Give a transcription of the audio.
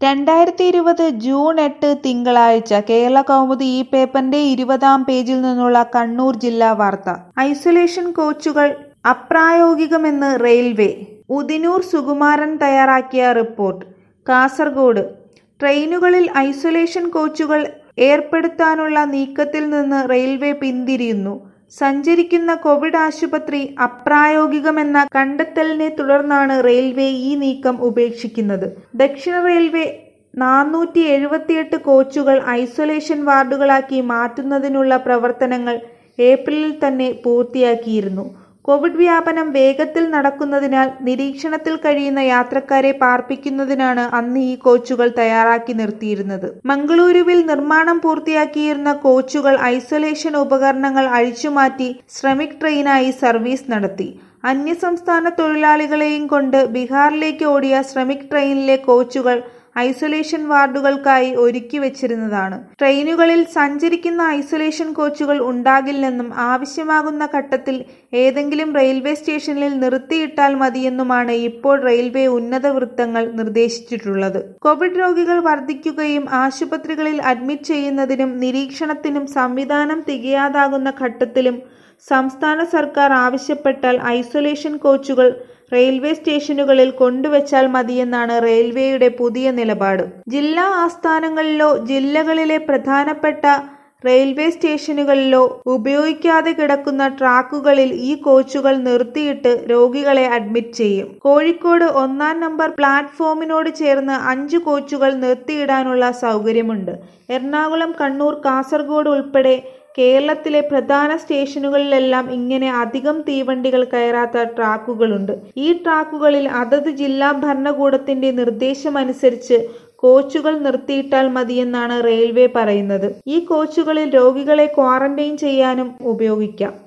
രണ്ടായിരത്തി ഇരുപത് ജൂൺ എട്ട് തിങ്കളാഴ്ച കേരളകൗമുദി ഈ പേപ്പറിന്റെ ഇരുപതാം പേജിൽ നിന്നുള്ള കണ്ണൂർ ജില്ലാ വാർത്ത ഐസൊലേഷൻ കോച്ചുകൾ അപ്രായോഗികമെന്ന് റെയിൽവേ ഉദിനൂർ സുകുമാരൻ തയ്യാറാക്കിയ റിപ്പോർട്ട് കാസർഗോഡ് ട്രെയിനുകളിൽ ഐസൊലേഷൻ കോച്ചുകൾ ഏർപ്പെടുത്താനുള്ള നീക്കത്തിൽ നിന്ന് റെയിൽവേ പിന്തിരിയുന്നു സഞ്ചരിക്കുന്ന കോവിഡ് ആശുപത്രി അപ്രായോഗികമെന്ന കണ്ടെത്തലിനെ തുടർന്നാണ് റെയിൽവേ ഈ നീക്കം ഉപേക്ഷിക്കുന്നത് ദക്ഷിണ റെയിൽവേ നാനൂറ്റി എഴുപത്തിയെട്ട് കോച്ചുകൾ ഐസൊലേഷൻ വാർഡുകളാക്കി മാറ്റുന്നതിനുള്ള പ്രവർത്തനങ്ങൾ ഏപ്രിലിൽ തന്നെ പൂർത്തിയാക്കിയിരുന്നു കോവിഡ് വ്യാപനം വേഗത്തിൽ നടക്കുന്നതിനാൽ നിരീക്ഷണത്തിൽ കഴിയുന്ന യാത്രക്കാരെ പാർപ്പിക്കുന്നതിനാണ് അന്ന് ഈ കോച്ചുകൾ തയ്യാറാക്കി നിർത്തിയിരുന്നത് മംഗളൂരുവിൽ നിർമ്മാണം പൂർത്തിയാക്കിയിരുന്ന കോച്ചുകൾ ഐസൊലേഷൻ ഉപകരണങ്ങൾ അഴിച്ചുമാറ്റി ശ്രമിക് ട്രെയിനായി സർവീസ് നടത്തി അന്യസംസ്ഥാന തൊഴിലാളികളെയും കൊണ്ട് ബീഹാറിലേക്ക് ഓടിയ ശ്രമിക് ട്രെയിനിലെ കോച്ചുകൾ ഐസൊലേഷൻ വാർഡുകൾക്കായി ഒരുക്കി വെച്ചിരുന്നതാണ് ട്രെയിനുകളിൽ സഞ്ചരിക്കുന്ന ഐസൊലേഷൻ കോച്ചുകൾ ഉണ്ടാകില്ലെന്നും ആവശ്യമാകുന്ന ഘട്ടത്തിൽ ഏതെങ്കിലും റെയിൽവേ സ്റ്റേഷനിൽ നിർത്തിയിട്ടാൽ മതിയെന്നുമാണ് ഇപ്പോൾ റെയിൽവേ ഉന്നത വൃത്തങ്ങൾ നിർദ്ദേശിച്ചിട്ടുള്ളത് കോവിഡ് രോഗികൾ വർദ്ധിക്കുകയും ആശുപത്രികളിൽ അഡ്മിറ്റ് ചെയ്യുന്നതിനും നിരീക്ഷണത്തിനും സംവിധാനം തികയാതാകുന്ന ഘട്ടത്തിലും സംസ്ഥാന സർക്കാർ ആവശ്യപ്പെട്ടാൽ ഐസൊലേഷൻ കോച്ചുകൾ റെയിൽവേ സ്റ്റേഷനുകളിൽ കൊണ്ടുവച്ചാൽ മതിയെന്നാണ് റെയിൽവേയുടെ പുതിയ നിലപാട് ജില്ലാ ആസ്ഥാനങ്ങളിലോ ജില്ലകളിലെ പ്രധാനപ്പെട്ട റെയിൽവേ സ്റ്റേഷനുകളിലോ ഉപയോഗിക്കാതെ കിടക്കുന്ന ട്രാക്കുകളിൽ ഈ കോച്ചുകൾ നിർത്തിയിട്ട് രോഗികളെ അഡ്മിറ്റ് ചെയ്യും കോഴിക്കോട് ഒന്നാം നമ്പർ പ്ലാറ്റ്ഫോമിനോട് ചേർന്ന് അഞ്ച് കോച്ചുകൾ നിർത്തിയിടാനുള്ള സൗകര്യമുണ്ട് എറണാകുളം കണ്ണൂർ കാസർഗോഡ് ഉൾപ്പെടെ കേരളത്തിലെ പ്രധാന സ്റ്റേഷനുകളിലെല്ലാം ഇങ്ങനെ അധികം തീവണ്ടികൾ കയറാത്ത ട്രാക്കുകളുണ്ട് ഈ ട്രാക്കുകളിൽ അതത് ജില്ലാ ഭരണകൂടത്തിന്റെ നിർദ്ദേശമനുസരിച്ച് കോച്ചുകൾ നിർത്തിയിട്ടാൽ മതിയെന്നാണ് റെയിൽവേ പറയുന്നത് ഈ കോച്ചുകളിൽ രോഗികളെ ക്വാറന്റൈൻ ചെയ്യാനും ഉപയോഗിക്കാം